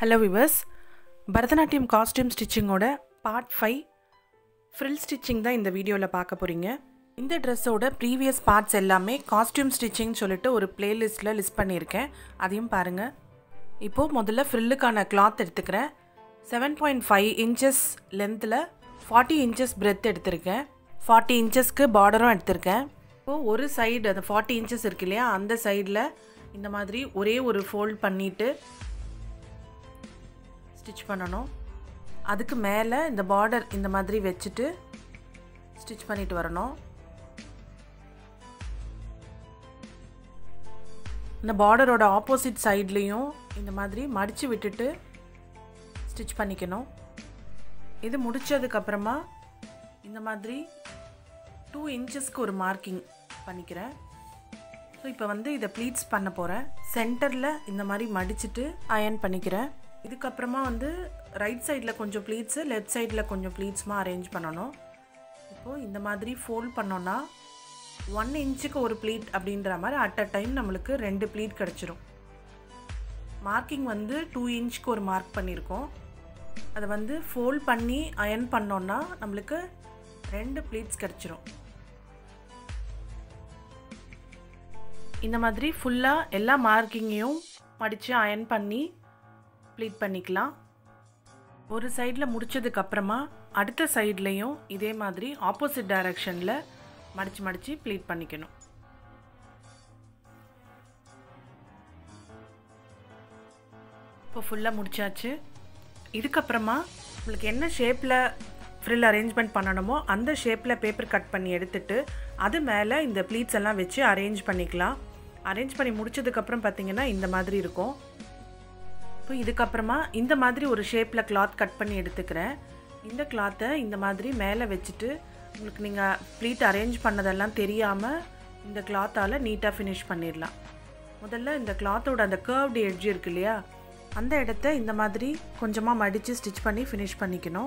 hello viewers Bharatanatyam costume ஸ்டிச்சிங்கோட part five frill stitching தான் இந்த வீடியோவில் பார்க்க போகிறீங்க இந்த ட்ரெஸ்ஸோட ப்ரீவியஸ் பார்ட்ஸ் எல்லாமே காஸ்டியூம் ஸ்டிச்சிங் சொல்லிட்டு ஒரு பிளேலிஸ்ட்டில் லிஸ்ட் பண்ணியிருக்கேன் அதையும் பாருங்கள் இப்போது முதல்ல ஃப்ரில்லுக்கான கிளாத் எடுத்துக்கிறேன் செவன் பாயிண்ட் ஃபைவ் இன்ச்சஸ் லென்த்தில் ஃபார்ட்டி இன்ச்சஸ் பிரெத் எடுத்திருக்கேன் ஃபார்ட்டி இன்ச்சஸ்க்கு பார்டரும் எடுத்திருக்கேன் இப்போது ஒரு சைடு அந்த ஃபார்ட்டி இன்ச்சஸ் இருக்கு இல்லையா அந்த சைடில் இந்த மாதிரி ஒரே ஒரு ஃபோல்ட் பண்ணிவிட்டு ஸ்டிச் பண்ணணும் அதுக்கு மேலே இந்த பார்டர் இந்த மாதிரி வச்சுட்டு ஸ்டிச் பண்ணிட்டு வரணும் இந்த பார்டரோட ஆப்போசிட் சைட்லேயும் இந்த மாதிரி மடித்து விட்டுட்டு ஸ்டிச் பண்ணிக்கணும் இது முடித்ததுக்கப்புறமா இந்த மாதிரி டூ இன்ச்சஸ்க்கு ஒரு மார்க்கிங் பண்ணிக்கிறேன் ஸோ இப்போ வந்து இதை ப்ளீட்ஸ் பண்ண போகிறேன் சென்டரில் இந்த மாதிரி மடிச்சுட்டு அயன் பண்ணிக்கிறேன் இதுக்கப்புறமா வந்து ரைட் சைடில் கொஞ்சம் ப்ளீட்ஸு லெஃப்ட் சைடில் கொஞ்சம் ப்ளீட்ஸ்மாக அரேஞ்ச் பண்ணணும் இப்போது இந்த மாதிரி ஃபோல்ட் பண்ணோன்னா ஒன் இன்ச்சுக்கு ஒரு ப்ளீட் அப்படின்ற மாதிரி அட் அ டைம் நம்மளுக்கு ரெண்டு ப்ளீட் கிடச்சிரும் மார்க்கிங் வந்து டூ இன்ச்சுக்கு ஒரு மார்க் பண்ணியிருக்கோம் அதை வந்து ஃபோல்ட் பண்ணி அயன் பண்ணோன்னா நம்மளுக்கு ரெண்டு ப்ளீட்ஸ் கிடச்சிரும் இந்த மாதிரி ஃபுல்லாக எல்லா மார்க்கிங்கையும் மடித்து அயன் பண்ணி ப்ளீட் பண்ணிக்கலாம் ஒரு சைடில் முடித்ததுக்கப்புறமா அடுத்த சைட்லேயும் இதே மாதிரி ஆப்போசிட் டைரக்ஷனில் மடித்து மடித்து ப்ளீட் பண்ணிக்கணும் இப்போ ஃபுல்லாக முடிச்சாச்சு இதுக்கப்புறமா உங்களுக்கு என்ன ஷேப்பில் ஃப்ரில் அரேஞ்ச்மெண்ட் பண்ணணுமோ அந்த ஷேப்பில் பேப்பர் கட் பண்ணி எடுத்துட்டு அது மேலே இந்த ப்ளீட்ஸ் எல்லாம் வச்சு அரேஞ்ச் பண்ணிக்கலாம் அரேஞ்ச் பண்ணி முடிச்சதுக்கப்புறம் பார்த்தீங்கன்னா இந்த மாதிரி இருக்கும் இப்போ இதுக்கப்புறமா இந்த மாதிரி ஒரு ஷேப்பில் கிளாத் கட் பண்ணி எடுத்துக்கிறேன் இந்த கிளாத்தை இந்த மாதிரி மேலே வச்சுட்டு உங்களுக்கு நீங்கள் ப்ளீட் அரேஞ்ச் பண்ணதெல்லாம் தெரியாமல் இந்த கிளாத்தால் நீட்டாக ஃபினிஷ் பண்ணிடலாம் முதல்ல இந்த கிளாத்தோட அந்த கேர்வ்டு எட்ஜ் இருக்கு இல்லையா அந்த இடத்த இந்த மாதிரி கொஞ்சமாக மடித்து ஸ்டிச் பண்ணி ஃபினிஷ் பண்ணிக்கணும்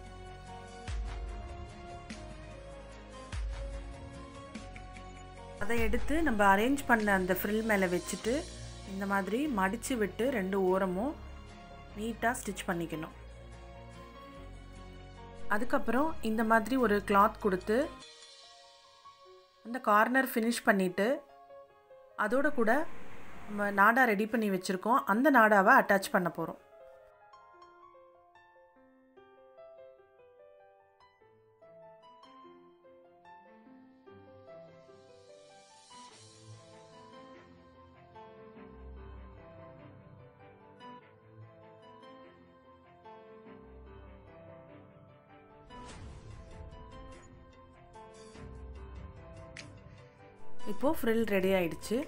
அதை எடுத்து நம்ம அரேஞ்ச் பண்ண அந்த ஃப்ரில் மேலே வச்சுட்டு இந்த மாதிரி மடித்து விட்டு ரெண்டு ஓரமும் நீட்டாக ஸ்டிச் பண்ணிக்கணும் அதுக்கப்புறம் இந்த மாதிரி ஒரு கிளாத் கொடுத்து அந்த கார்னர் ஃபினிஷ் பண்ணிவிட்டு அதோட கூட நம்ம நாடா ரெடி பண்ணி வச்சுருக்கோம் அந்த நாடாவை அட்டாச் பண்ண போகிறோம் இப்போது ஃப்ரில் ரெடி ஆயிடுச்சு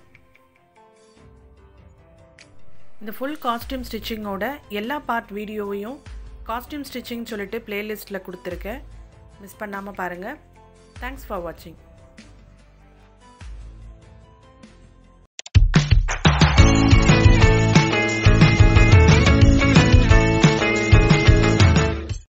இந்த ஃபுல் காஸ்டியூம் ஸ்டிச்சிங்கோட எல்லா பார்ட் வீடியோவையும் காஸ்டியூம் ஸ்டிச்சிங் சொல்லிட்டு பிளேலிஸ்ட்டில் கொடுத்துருக்கேன் மிஸ் பண்ணாமல் பாருங்கள் தேங்க்ஸ் ஃபார் வாட்சிங்